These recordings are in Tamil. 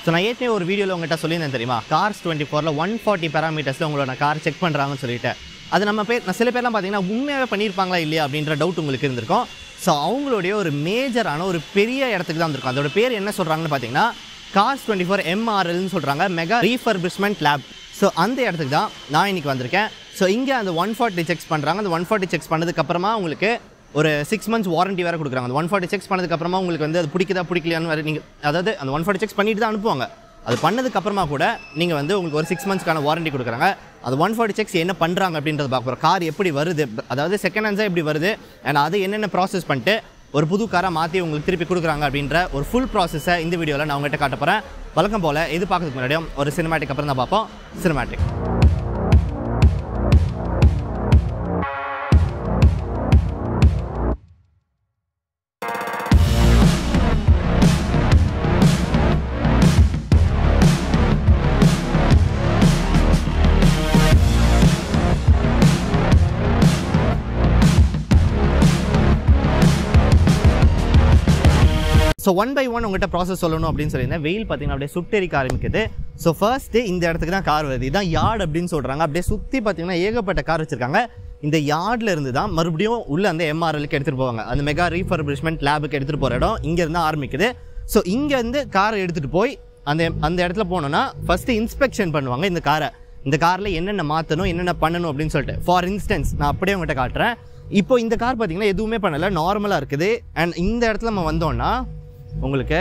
ஸோ நான் ஏற்கனவே ஒரு வீடியோவில் உங்கள்கிட்ட சொல்லியிருந்தேன் தெரியுமா கார்ஸ் டுவெண்ட்டி ஃபோரில் ஒன் ஃபார்ட்டி பேராமீட்டர்ஸில் உங்களோட கார் செக் பண்ணுறாங்கன்னு சொல்லிட்டு அது நம்ம பேர் நான் சில பேர்லாம் பார்த்தீங்கன்னா உண்மையாகவே பண்ணியிருப்பாங்களா இல்லையா அப்படின்ற டவுட் உங்களுக்கு இருந்திருக்கும் ஸோ அவங்களுடைய ஒரு மேஜரான ஒரு பெரிய இடத்துக்கு தான் வந்திருக்கும் அதோட பேர் என்ன சொல்கிறாங்கன்னு பார்த்தீங்கன்னா கார்ஸ் டுவெண்ட்டி ஃபோர் எம்ஆர்எல்னு சொல்கிறாங்க மெகா ரீஃபர்பிஷ்மெண்ட் லேப் ஸோ அந்த இடத்துக்கு தான் நான் இன்னைக்கு வந்திருக்கேன் ஸோ இங்கே அந்த ஒன் ஃபார்ட்டி செக்ஸ் பண்ணுறாங்க அந்த ஒன் ஃபார்ட்டி செக்ஸ் பண்ணதுக்கப்புறமா உங்களுக்கு ஒரு சிக்ஸ் மந்த்ஸ் வாரண்டி வேறு கொடுக்குறாங்க அந்த ஒன் ஃபார்ட்டி செக்ஸ் பண்ணதுக்கப்புறமா உங்களுக்கு வந்து அது பிடிக்குதா பிடிக்கலையான்னு வேறு நீங்கள் அதாவது அந்த ஒன் ஃபார்ட்டி செக்ஸ் பண்ணிட்டு தான் அனுப்புவாங்க அது பண்ணதுக்கப்புறமா கூட நீங்கள் வந்து உங்களுக்கு ஒரு சிக்ஸ் மந்த்ஸ்க்கான வாரண்டி கொடுக்குறாங்க அது ஒன் ஃபார்ட்டி செக்ஸ் என்ன பண்ணுறாங்க அப்படின்றத பார்க்க போகிறோம் கார் எப்படி வருது அதாவது செகண்ட் ஹேண்ட்ஸாக எப்படி வருது அண்ட் அது என்னென்ன ப்ராசஸ் பண்ணிட்டு ஒரு புது காரை மாற்றி உங்களுக்கு திருப்பி கொடுக்குறாங்க அப்படின்ற ஒரு ஃபுல் ப்ராசஸை இந்த வீடியோவில் நான் உங்கள்கிட்ட காட்ட போகிறேன் வழக்கம் போல் இது பார்க்கறதுக்கு முன்னாடியும் ஒரு சினிமேட்டிக் அப்புறம் தான் பார்ப்போம் cinematic so one by one உங்கள்கிட்ட ப்ராசஸ் சொல்லணும் அப்படின்னு சொல்லியிருந்தேன் வெயில் பார்த்தீங்கன்னா அப்படியே சுட்டெரிக்க ஆரம்பிக்குது ஸோ ஃபர்ஸ்ட்டு இந்த இடத்துக்கு தான் கார் வருது இதுதான் யார்டு அப்படின்னு சொல்கிறாங்க அப்படியே சுற்றி பார்த்தீங்கன்னா ஏகப்பட்ட கார் வச்சுருக்காங்க இந்த யார்டில் இருந்து தான் மறுபடியும் உள்ள அந்த எம்ஆர்எலுக்கு எடுத்துகிட்டு போவாங்க அந்த மெகா ரீஃபர்பிஷ்மெண்ட் லேபுக்கு எடுத்துகிட்டு போகிற இடம் இங்கேருந்து ஆரம்பிக்குது ஸோ இங்கேருந்து காரை எடுத்துகிட்டு போய் அந்த அந்த இடத்துல போனோன்னா ஃபஸ்ட்டு இன்ஸ்பெக்ஷன் பண்ணுவாங்க இந்த காரை இந்த காரில் என்னென்ன மாற்றணும் என்னென்ன பண்ணணும் அப்படின்னு சொல்லிட்டு ஃபார் இன்ஸ்டன்ஸ் நான் அப்படியே உங்கள்கிட்ட காட்டுறேன் இப்போ இந்த கார் பார்த்தீங்கன்னா எதுவுமே பண்ணலை நார்மலாக இருக்குது அண்ட் இந்த இடத்துல நம்ம வந்தோம்னா உங்களுக்கு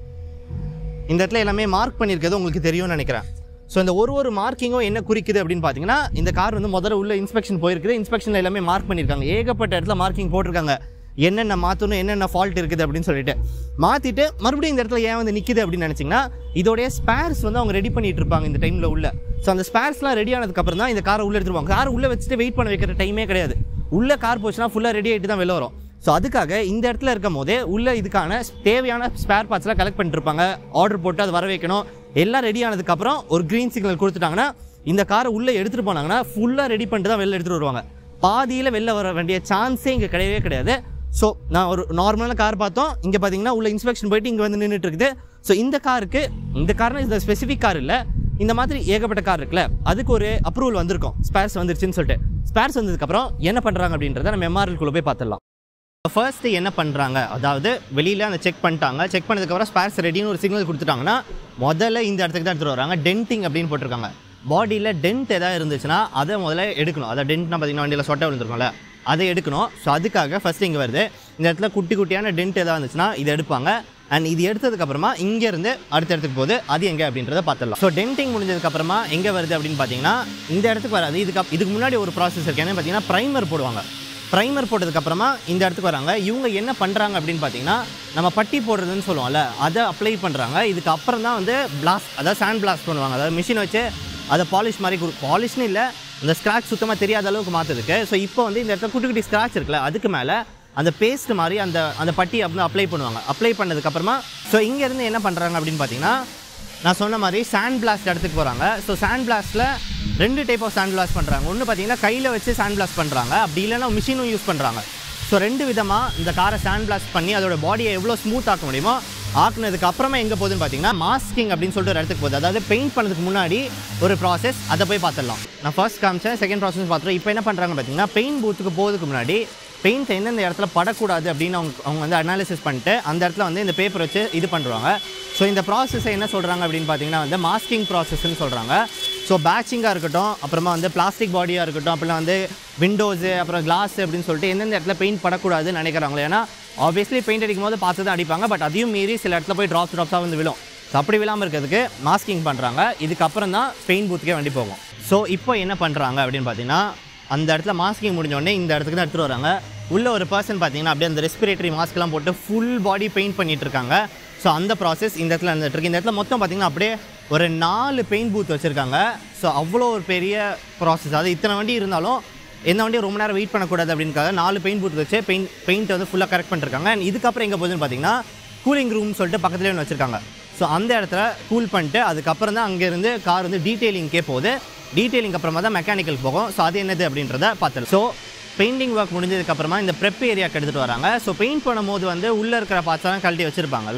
இந்த இடத்துல எல்லாமே மார்க் பண்ணியிருக்கிறது உங்களுக்கு தெரியும்னு நினைக்கிறேன் ஸோ இந்த ஒரு ஒரு மார்க்கிங்கும் என்ன குறிக்குது அப்படின்னு பார்த்தீங்கன்னா இந்த கார் வந்து முதல்ல உள்ள இன்ஸ்பெக்ஷன் போயிருக்குது இன்ஸ்பெக்ஷனில் எல்லாமே மார்க் பண்ணியிருக்காங்க ஏகப்பட்ட இடத்துல மார்க்கிங் போட்டிருக்காங்க என்னென்ன மாற்றணும் என்னென்ன ஃபால்ட் இருக்குது அப்படின்னு சொல்லிட்டு மாற்றிட்டு மறுபடியும் இந்த இடத்துல ஏன் வந்து நிற்கிது அப்படின்னு நினச்சிங்கன்னா இதோடைய ஸ்பேர்ஸ் வந்து அவங்க ரெடி பண்ணிட்டு இருப்பாங்க இந்த டைமில் உள்ள ஸோ அந்த ஸ்பேர்ஸ்லாம் ரெடி ஆனதுக்கப்புறம் தான் இந்த காரை உள்ளே எடுத்துருவாங்க கார் உள்ளே வச்சுட்டு வெயிட் பண்ண வைக்கிற டைமே கிடையாது உள்ள கார் போச்சுன்னா ஃபுல்லாக ரெடி ஆகிட்டு தான் வெளில வரும் ஸோ அதுக்காக இந்த இடத்துல இருக்கும் போதே உள்ள இதுக்கான தேவையான ஸ்பேர் பார்ட்ஸ்லாம் கலெக்ட் பண்ணிட்டு இருப்பாங்க ஆர்டர் போட்டு அது வர வைக்கணும் எல்லாம் ரெடி ஆனதுக்கப்புறம் ஒரு க்ரீன் சிக்னல் கொடுத்துட்டாங்கன்னா இந்த காரை உள்ளே எடுத்துகிட்டு போனாங்கன்னா ஃபுல்லாக ரெடி பண்ணிட்டு தான் வெளில எடுத்துகிட்டு வருவாங்க பாதியில் வெளில வர வேண்டிய சான்ஸே இங்கே கிடையவே கிடையாது ஸோ நான் ஒரு நார்மலான கார் பார்த்தோம் இங்கே பார்த்தீங்கன்னா உள்ள இன்ஸ்பெக்ஷன் போயிட்டு இங்கே வந்து நின்றுட்டு இருக்குது ஸோ இந்த காருக்கு இந்த காரணம் இந்த ஸ்பெசிஃபிக் கார் இல்லை இந்த மாதிரி ஏகப்பட்ட கார் இருக்குல்ல அதுக்கு ஒரு அப்ரூவல் வந்திருக்கும் ஸ்பேர்ஸ் வந்துருச்சுன்னு சொல்லிட்டு ஸ்பேர்ஸ் வந்ததுக்கப்புறம் என்ன பண்ணுறாங்க அப்படின்றத நம்ம எம்ஆர்எல்குள்ளே போய் பார்த்துடலாம் ஃபர்ஸ்ட்டு என்ன பண்ணுறாங்க அதாவது வெளியில் அந்த செக் பண்ணிட்டாங்க செக் பண்ணதுக்கப்புறம் ஸ்பேர்ஸ் ரெடின்னு ஒரு சிக்னல் கொடுத்துட்டாங்கன்னா முதல்ல இந்த இடத்துக்கு தான் எடுத்துகிட்டு வராங்க டென்ட்டிங் அப்படின்னு போட்டிருக்காங்க பாடியில் டென்ட் எதாவது இருந்துச்சுன்னா அதை முதல்ல எடுக்கணும் அதை டென்ட்னா பார்த்தீங்கன்னா வண்டியில் சொட்டை விழுந்துருக்கும்ல அதை எடுக்கணும் ஸோ அதுக்காக ஃபஸ்ட்டு இங்கே வருது இந்த இடத்துல குட்டி குட்டியான டென்ட் எதாவது இருந்துச்சுன்னா இதை எடுப்பாங்க அண்ட் இது எடுத்ததுக்கப்புறமா இங்கேருந்து அடுத்த இடத்துக்கு போகுது அது எங்கே அப்படின்றத பார்த்துடலாம் ஸோ டென்ட்டிங் முடிஞ்சதுக்கப்புறமா எங்கே வருது அப்படின்னு பார்த்தீங்கன்னா இந்த இடத்துக்கு வராது இதுக்கு அப்- இதுக்கு முன்னாடி ஒரு ப்ராசஸ் இருக்கு என்னன்னு பார்த்தீங்கன்னா ப்ரைமர் போடுவாங்க ப்ரைமர் போட்டதுக்கப்புறமா இந்த இடத்துக்கு வராங்க இவங்க என்ன பண்ணுறாங்க அப்படின்னு பார்த்தீங்கன்னா நம்ம பட்டி போடுறதுன்னு சொல்லுவோம்ல அதை அப்ளை பண்ணுறாங்க இதுக்கு அப்புறம் தான் வந்து பிளாஸ்ட் அதாவது சாண்ட் பிளாஸ்ட் பண்ணுவாங்க அதாவது மிஷின் வச்சு அதை பாலிஷ் மாதிரி கொடு பாலிஷ்னு இல்லை அந்த ஸ்க்ராட்ச் சுத்தமாக தெரியாத அளவுக்கு மாற்றுறதுக்கு ஸோ இப்போ வந்து இந்த இடத்துல குட்டி குட்டி ஸ்க்ராட்ச் இருக்குல்ல அதுக்கு மேலே அந்த பேஸ்ட் மாதிரி அந்த அந்த பட்டி வந்து அப்ளை பண்ணுவாங்க அப்ளை பண்ணதுக்கப்புறமா ஸோ இங்கேருந்து என்ன பண்ணுறாங்க அப்படின்னு பார்த்தீங்கன்னா நான் சொன்ன மாதிரி சாண்ட் பிளாஸ்ட் இடத்துக்கு போகிறாங்க ஸோ சாண்ட் பிளாஸ்ட்டில் ரெண்டு டைப் ஆஃப் சாண்ட் பிளாஸ்ட் பண்ணுறாங்க ஒன்று பார்த்தீங்கன்னா கையில் வச்சு சாண்ட் பிளாஸ்ட் பண்ணுறாங்க அப்படி இல்லைன்னா மிஷினும் யூஸ் பண்ணுறாங்க ஸோ ரெண்டு விதமாக இந்த காரை சாண்ட் பிளாஸ்ட் பண்ணி அதோட பாடியை எவ்வளோ ஸ்மூத் ஆக்க முடியுமோ ஆக்குனதுக்கு அப்புறமா எங்கே போகுதுன்னு பார்த்தீங்கன்னா மாஸ்கிங் அப்படின்னு சொல்லிட்டு ஒரு இடத்துக்கு போகுது அதாவது பெயிண்ட் பண்ணதுக்கு முன்னாடி ஒரு ப்ராசஸ் அதை போய் பார்த்துடலாம் நான் ஃபர்ஸ்ட் காமிச்சேன் செகண்ட் ப்ராசஸ் பார்த்துருவோம் இப்போ என்ன பண்ணுறாங்க பார்த்தீங்கன்னா பெயிண்ட் பூத்துக்கு போகிறதுக்கு முன்னாடி பெயிண்ட் எந்தெந்த இடத்துல படக்கூடாது அப்படின்னு அவங்க அவங்க வந்து அனாலிசிஸ் பண்ணிட்டு அந்த இடத்துல வந்து இந்த பேப்பர் வச்சு இது பண்ணுறாங்க ஸோ இந்த ப்ராசஸை என்ன சொல்கிறாங்க அப்படின்னு பார்த்தீங்கன்னா வந்து மாஸ்கிங் ப்ராசஸ்ன்னு சொல்கிறாங்க ஸோ பேட்சிங்காக இருக்கட்டும் அப்புறமா வந்து பிளாஸ்டிக் பாடியாக இருக்கட்டும் அப்புறம் வந்து விண்டோஸு அப்புறம் கிளாஸ் அப்படின்னு சொல்லிட்டு எந்தெந்த இடத்துல பெயிண்ட் படக்கூடாதுன்னு நினைக்கிறாங்களோ ஏன்னா ஆப்வியஸ்லி பெயிண்ட் அடிக்கும் போது பார்த்து தான் அடிப்பாங்க பட் அதையும் மீறி சில இடத்துல போய் ட்ராப்ஸ் ட்ராப்ஸாக வந்து விழும் ஸோ அப்படி விழாமல் இருக்கிறதுக்கு மாஸ்கிங் பண்ணுறாங்க இதுக்கப்புறம் தான் பெயிண்ட் பூத்துக்கே வண்டி போகும் ஸோ இப்போ என்ன பண்ணுறாங்க அப்படின்னு பார்த்தீங்கன்னா அந்த இடத்துல மாஸ்கிங் முடிஞ்ச உடனே இந்த இடத்துக்கு தான் எடுத்துகிட்டு வராங்க உள்ள ஒரு பர்சன் பார்த்தீங்கன்னா அப்படியே அந்த ரெஸ்பிரேட்டரி மாஸ்க்லாம் போட்டு ஃபுல் பாடி பெயிண்ட் பண்ணிட்டு இருக்காங்க ஸோ அந்த ப்ராசஸ் இந்த இடத்துல நடந்துட்டு இருக்கு இந்த இடத்துல மொத்தம் பார்த்தீங்கன்னா அப்படியே ஒரு நாலு பெயிண்ட் பூத் வச்சுருக்காங்க ஸோ அவ்வளோ ஒரு பெரிய ப்ராசஸ் அது இத்தனை வண்டி இருந்தாலும் எந்த வண்டியும் ரொம்ப நேரம் வெயிட் பண்ணக்கூடாது அப்படின்னுக்காக நாலு பெயிண்ட் பூத் வச்சு பெயிண்ட் பெயிண்ட் வந்து ஃபுல்லாக கரெக்ட் பண்ணிருக்காங்க அண்ட் இதுக்கப்புறம் எங்கே போகுதுன்னு பார்த்தீங்கன்னா கூலிங் ரூம் சொல்லிட்டு பக்கத்துலேயே ஒன்று வச்சுருக்காங்க ஸோ அந்த இடத்துல கூல் பண்ணிட்டு அதுக்கப்புறம் தான் அங்கேருந்து கார் வந்து டீட்டெயிலிங்க்கே போகுது டீட்டெயிலிங் அப்புறமா தான் மெக்கானிக்கல் போகும் ஸோ அது என்னது அப்படின்றத பார்த்துலாம் ஸோ பெயிண்டிங் ஒர்க் முடிஞ்சதுக்கப்புறமா இந்த ப்ரெப் ஏரியாக்கு எடுத்துகிட்டு வராங்க ஸோ பெயிண்ட் பண்ணும்போது வந்து உள்ளே இருக்கிற பார்ட்ஸ்லாம் கழட்டி வச்சுருப்பாங்கல்ல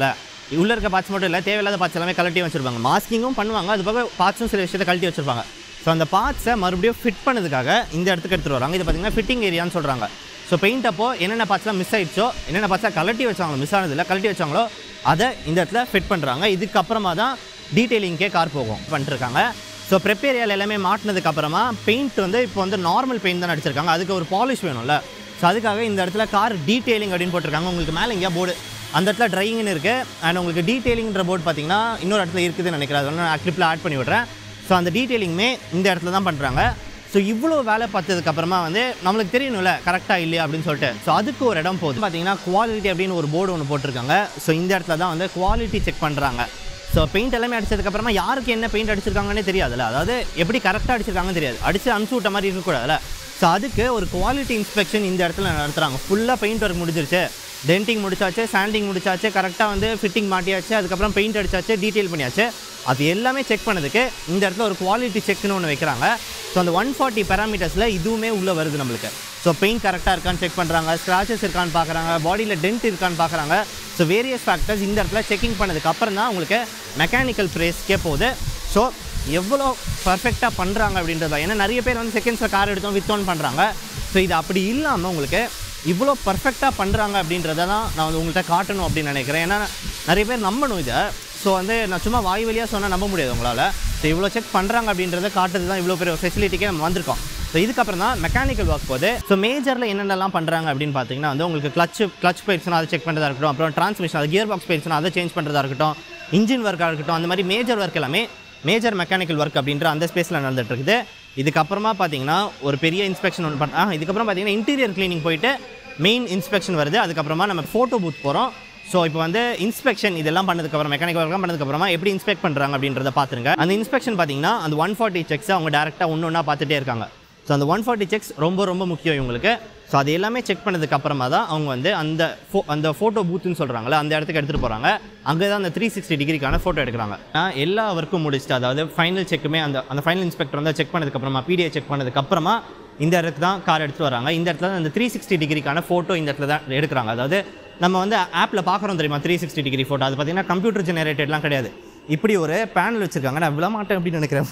உள்ள இருக்க பார்ட்ஸ் மட்டும் இல்லை தேவையில்லாத பார்ட்ஸ் எல்லாமே கழட்டி வச்சிருப்பாங்க மாஸ்கிங்கும் பண்ணுவாங்க அது போக பார்ட்ஸும் சில விஷயத்தை கழட்டி வச்சிருப்பாங்க ஸோ அந்த பார்ட்ஸை மறுபடியும் ஃபிட் பண்ணதுக்காக இந்த இடத்துக்கு எடுத்துகிட்டு வராங்க இது பார்த்தீங்கன்னா ஃபிட்டிங் ஏரியான்னு சொல்கிறாங்க ஸோ பெயிண்ட் அப்போ என்னென்ன பார்ட்ஸ்லாம் மிஸ் ஆயிடுச்சோ என்னென்ன பார்ட்ஸ்லாம் கழட்டி வச்சாங்களோ மிஸ் ஆனதில்ல கழட்டி வச்சாங்களோ அதை இந்த இடத்துல ஃபிட் பண்ணுறாங்க இதுக்கப்புறமா தான் டீட்டெயிலிங்கே கார் போகும் பண்ணிட்டுருக்காங்க ஸோ ப்ரெப் ஏரியாவில் எல்லாமே மாட்டினதுக்கு அப்புறமா பெயிண்ட் வந்து இப்போ வந்து நார்மல் பெயிண்ட் தான் அடிச்சிருக்காங்க அதுக்கு ஒரு பாலிஷ் வேணும்ல ஸோ அதுக்காக இந்த இடத்துல கார் டீட்டெயிலிங் அப்படின்னு போட்டிருக்காங்க உங்களுக்கு மேலே எங்கேயா போர்டு அந்த இடத்துல ட்ரையிங்னு இருக்குது அண்ட் உங்களுக்கு டீட்டெயிலிங்கிற போர்டு பார்த்தீங்கன்னா இன்னொரு இடத்துல இருக்குதுன்னு நினைக்கிறேன் அதெல்லாம் நான் கிளிப்பில் ஆட் பண்ணி விட்றேன் ஸோ அந்த டீட்டெயிலிங்குமே இந்த இடத்துல தான் பண்ணுறாங்க ஸோ இவ்வளோ வேலை பார்த்ததுக்கு அப்புறமா வந்து நம்மளுக்கு தெரியணும்ல கரெக்டாக இல்லையா அப்படின்னு சொல்லிட்டு ஸோ அதுக்கு ஒரு இடம் போகுது பார்த்தீங்கன்னா குவாலிட்டி அப்படின்னு ஒரு போர்டு ஒன்று போட்டிருக்காங்க ஸோ இந்த இடத்துல தான் வந்து குவாலிட்டி செக் பண்ணுறாங்க ஸோ பெயிண்ட் எல்லாமே அடிச்சதுக்கப்புறமா யாருக்கு என்ன பெயிண்ட் அடிச்சிருக்காங்கன்னே தெரியாதுல்ல அதாவது எப்படி கரெக்டாக அடிச்சிருக்காங்கன்னு தெரியாது அடிச்சு அனுப்பிச்சு விட்ட மாதிரி இருக்கக்கூடாதுல்ல ஸோ அதுக்கு ஒரு குவாலிட்டி இன்ஸ்பெக்ஷன் இந்த இடத்துல நடத்துகிறாங்க ஃபுல்லாக பெயிண்ட் ஒர்க் முடிஞ்சிருச்சு டென்டிங் முடிச்சாச்சு சாண்டிங் முடிச்சாச்சு கரெக்டாக வந்து ஃபிட்டிங் மாட்டியாச்சு அதுக்கப்புறம் பெயிண்ட் அடிச்சாச்சு டீட்டெயில் பண்ணியாச்சு அது எல்லாமே செக் பண்ணதுக்கு இந்த இடத்துல ஒரு குவாலிட்டி செக்னு ஒன்று வைக்கிறாங்க ஸோ அந்த ஒன் ஃபார்ட்டி பேராமீட்டர்ஸில் இதுவுமே உள்ளே வருது நம்மளுக்கு ஸோ பெயிண்ட் கரெக்டாக இருக்கான்னு செக் பண்ணுறாங்க ஸ்க்ராச்சஸ் இருக்கான்னு பார்க்குறாங்க பாடியில் டென்ட் இருக்கான்னு பார்க்குறாங்க ஸோ வேரியஸ் ஃபேக்டர்ஸ் இந்த இடத்துல செக்கிங் பண்ணதுக்கு அப்புறம் தான் உங்களுக்கு மெக்கானிக்கல் ப்ரேஸ்க்கே போகுது ஸோ எவ்வளோ பர்ஃபெக்டாக பண்ணுறாங்க அப்படின்றத ஏன்னா நிறைய பேர் வந்து செகண்ட்ஸில் கார் எடுத்தோம் வித்தோன்னு பண்ணுறாங்க ஸோ இது அப்படி இல்லாமல் உங்களுக்கு இவ்வளோ பர்ஃபெக்டாக பண்ணுறாங்க அப்படின்றத தான் நான் வந்து உங்கள்கிட்ட காட்டணும் அப்படின்னு நினைக்கிறேன் ஏன்னா நிறைய பேர் நம்பணும் இதை ஸோ வந்து நான் சும்மா வாய் வழியாக சொன்னால் நம்ப முடியாது உங்களால் ஸோ இவ்வளோ செக் பண்ணுறாங்க அப்படின்றத காட்டுறது தான் இவ்வளோ பெரிய ஃபெசிலிட்டிக்கே நம்ம வந்திருக்கோம் ஸோ இதுக்கப்புறம் தான் மெக்கானிக்கல் ஒர்க் போகுது ஸோ மேஜரில் என்னென்னலாம் பண்ணுறாங்க அப்படின்னு பார்த்தீங்கன்னா வந்து உங்களுக்கு கிளச் கிளச் போயிடுச்சுன்னா அதை செக் பண்ணுறதா இருக்கட்டும் அப்புறம் ட்ரான்ஸ்மிஷன் அது கியர் பாக்ஸ் போயிடுச்சுன்னா அதை சேஞ்ச் பண்ணுறதா இருக்கட்டும் இன்ஜின் ஒர்க்காக இருக்கட்டும் அந்த மாதிரி மேஜர் ஒர்க் எல்லாமே மேஜர் மெக்கானிக்கல் ஒர்க் அப்படின்ற அந்த ஸ்பேஸில் நடந்துட்டு இருக்குது இதுக்கப்புறமா பார்த்தீங்கன்னா ஒரு பெரிய இன்ஸ்பெக்ஷன் ஒன்று பண்ண ஆ, இதுக்கப்புறம் பார்த்தீங்கன்னா இன்டீரியர் க்ளீனிங் போயிட்டு மெயின் இன்ஸ்பெக்ஷன் வருது அதுக்கப்புறமா நம்ம ஃபோட்டோ பூத் போகிறோம் ஸோ இப்போ வந்து இன்ஸ்பெக்ஷன் இதெல்லாம் பண்ணதுக்கப்புறம் மெக்கானிக்கல் ஒர்க்லாம் பண்ணதுக்கப்புறமா எப்படி இன்ஸ்பெக்ட் பண்ணுறாங்க அப்படின்றத பார்த்துருங்க அந்த இன்ஸ்பெக்ஷன் பார்த்தீங்கன்னா அந்த ஒன் ஃபார்ட்டி செக்ஸை அவங்க டேரெக்டாக ஒன்று ஒன்றா பார்த்துட்டே இருக்காங்க ஸோ அந்த ஒன் ஃபார்ட்டி செக்ஸ் ரொம்ப ரொம்ப முக்கியம் இவங்களுக்கு ஸோ அது எல்லாமே செக் பண்ணதுக்கு அப்புறமா தான் அவங்க வந்து அந்த ஃபோ அந்த ஃபோட்டோ பூத்துன்னு சொல்கிறாங்களே அந்த இடத்துக்கு எடுத்துகிட்டு போகிறாங்க அங்கே தான் அந்த த்ரீ சிக்ஸ்டி டிகிரிக்கான ஃபோட்டோ எடுக்கிறாங்க நான் எல்லா ஒர்க்கும் முடிச்சுட்டு அதாவது ஃபைனல் செக்குமே அந்த அந்த ஃபைனல் இன்ஸ்பெக்டர் வந்து செக் பண்ணதுக்கப்புறமா பிடிஏ செக் பண்ணதுக்கப்புறமா இந்த இடத்துக்கு தான் கார் எடுத்துகிட்டு வராங்க இந்த இடத்துல தான் அந்த த்ரீ சிக்ஸ்டி டிகிரிக்கான ஃபோட்டோ இந்த இடத்துல தான் எடுக்கிறாங்க அதாவது நம்ம வந்து ஆப்பில் பார்க்குறோம் தெரியுமா த்ரீ சிக்ஸ்டி டிகிரி ஃபோட்டோ அது பார்த்தீங்கன்னா கம்ப்யூட்டர் ஜெனரேட்டட்லாம் கிடையாது இப்படி ஒரு பேனல் வச்சுருக்காங்க நான் விழ மாட்டேன் அப்படின்னு நினைக்கிறேன்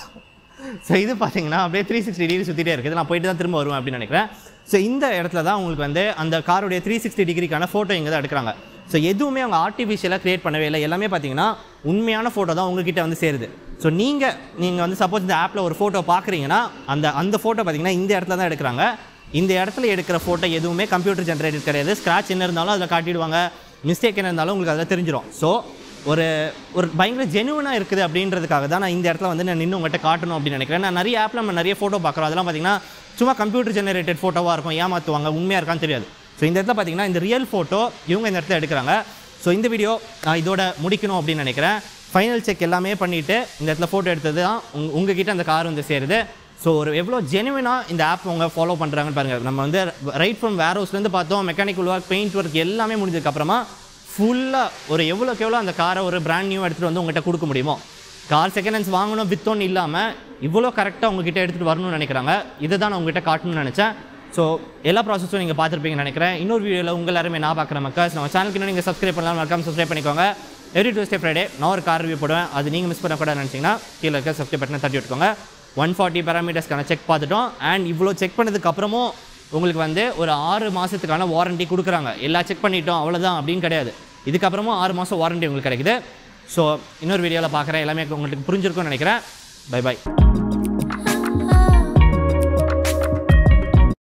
ஸோ இது பார்த்தீங்கன்னா அப்படியே த்ரீ சிக்ஸ்டி டிகிரி சுற்றிட்டே இருக்குது நான் போயிட்டு தான் திரும்ப வருவேன் அப்படின்னு நினைக்கிறேன் ஸோ இந்த இடத்துல தான் உங்களுக்கு வந்து அந்த காருடைய த்ரீ சிக்ஸ்டி டிகிரிக்கான ஃபோட்டோ இங்கே தான் எடுக்கிறாங்க ஸோ எதுவுமே அவங்க ஆர்டிஃபிஷியலாக க்ரியேட் பண்ணவே இல்லை எல்லாமே பார்த்தீங்கன்னா உண்மையான ஃபோட்டோ தான் உங்ககிட்ட வந்து சேருது ஸோ நீங்கள் நீங்கள் வந்து சப்போஸ் இந்த ஆப்பில் ஒரு ஃபோட்டோ பார்க்குறீங்கன்னா அந்த அந்த ஃபோட்டோ பார்த்தீங்கன்னா இந்த இடத்துல தான் எடுக்கிறாங்க இந்த இடத்துல எடுக்கிற ஃபோட்டோ எதுவுமே கம்ப்யூட்டர் ஜென்ரேட்டட் கிடையாது ஸ்க்ராட்ச் என்ன இருந்தாலும் அதில் காட்டிடுவாங்க மிஸ்டேக் என்ன இருந்தாலும் உங்களுக்கு அதில் தெரிஞ்சிடும் ஸோ ஒரு ஒரு பயங்கர ஜெனுவனாக இருக்குது அப்படின்றதுக்காக தான் நான் இந்த இடத்துல வந்து நான் நின்று உங்கள்கிட்ட காட்டணும் அப்படின்னு நினைக்கிறேன் நான் நிறைய ஆப்பில் நம்ம நிறைய ஃபோட்டோ பார்க்குறோம் அதெல்லாம் பார்த்தீங்கன்னா சும்மா கம்ப்யூட்டர் ஜெனரேட்டட் ஃபோட்டோவாக இருக்கும் ஏமாற்றுவாங்க உண்மையாக இருக்கான்னு தெரியாது ஸோ இந்த இடத்துல பார்த்தீங்கன்னா இந்த ரியல் ஃபோட்டோ இவங்க இந்த இடத்துல எடுக்கிறாங்க ஸோ இந்த வீடியோ நான் இதோட முடிக்கணும் அப்படின்னு நினைக்கிறேன் ஃபைனல் செக் எல்லாமே பண்ணிவிட்டு இந்த இடத்துல ஃபோட்டோ எடுத்தது தான் உங் உங்ககிட்ட அந்த கார் வந்து சேருது ஸோ ஒரு எவ்வளோ ஜெனுவினாக இந்த ஆப் அவங்க ஃபாலோ பண்ணுறாங்கன்னு பாருங்கள் நம்ம வந்து ரைட் ஃப்ரம் வேர் ஹவுஸ்லேருந்து பார்த்தோம் மெக்கானிக்கல் ஒர்க் பெயிண்ட் ஒர்க் எல்லாமே முடிஞ்சதுக்கப்புறமா ஃபுல்லாக ஒரு எவ்வளோக்கு எவ்வளோ அந்த காரை ஒரு பிராண்ட் நியூ எடுத்துகிட்டு வந்து உங்கள்கிட்ட கொடுக்க முடியுமோ கார் செகண்ட் ஹேண்ட்ஸ் வாங்கணும் வித்தோன்னு இல்லாமல் இவ்வளோ கரெக்டாக உங்ககிட்ட எடுத்துகிட்டு வரணும்னு நினைக்கிறாங்க இதை தான் நான் உங்ககிட்ட காட்டணும்னு நினச்சேன் ஸோ எல்லா ப்ராசஸும் நீங்கள் பார்த்துருப்பீங்கன்னு நினைக்கிறேன் இன்னொரு வீடியோவில் உங்கள் எல்லாருமே நான் பார்க்குற மக்கள் நம்ம சேனலுக்கு இன்னும் நீங்கள் சப்ஸ்கிரைப் பண்ணலாம் மறக்காம சப்ஸ்கிரைப் பண்ணிக்கோங்க எவ்ரி டூஸ்டே ஃப்ரைடே நான் ஒரு கார் ரிவ்யூ போடுவேன் அது நீங்கள் மிஸ் பண்ணக்கூடாது நினச்சிங்கன்னா கீழே இருக்க சப்ஸ்கிரைப் பட்டனை தட்டி விட்டுக்கோங்க ஒன் ஃபார்ட்டி பேராமீட்டர்ஸ்க்கான செக் பார்த்துட்டோம் அண்ட் இவ்வளோ செக் பண்ணதுக்கு அப்புறமும் உங்களுக்கு வந்து ஒரு ஆறு மாதத்துக்கான வாரண்டி கொடுக்குறாங்க எல்லா செக் பண்ணிட்டோம் அவ்வளோதான் அப்படின்னு கிடையாது இதுக்கப்புறமும் ஆறு மாதம் வாரண்டி உங்களுக்கு கிடைக்குது ஸோ இன்னொரு வீடியோவில் பார்க்குறேன் எல்லாமே உங்களுக்கு புரிஞ்சிருக்கும்னு நினைக்கிறேன் பை பை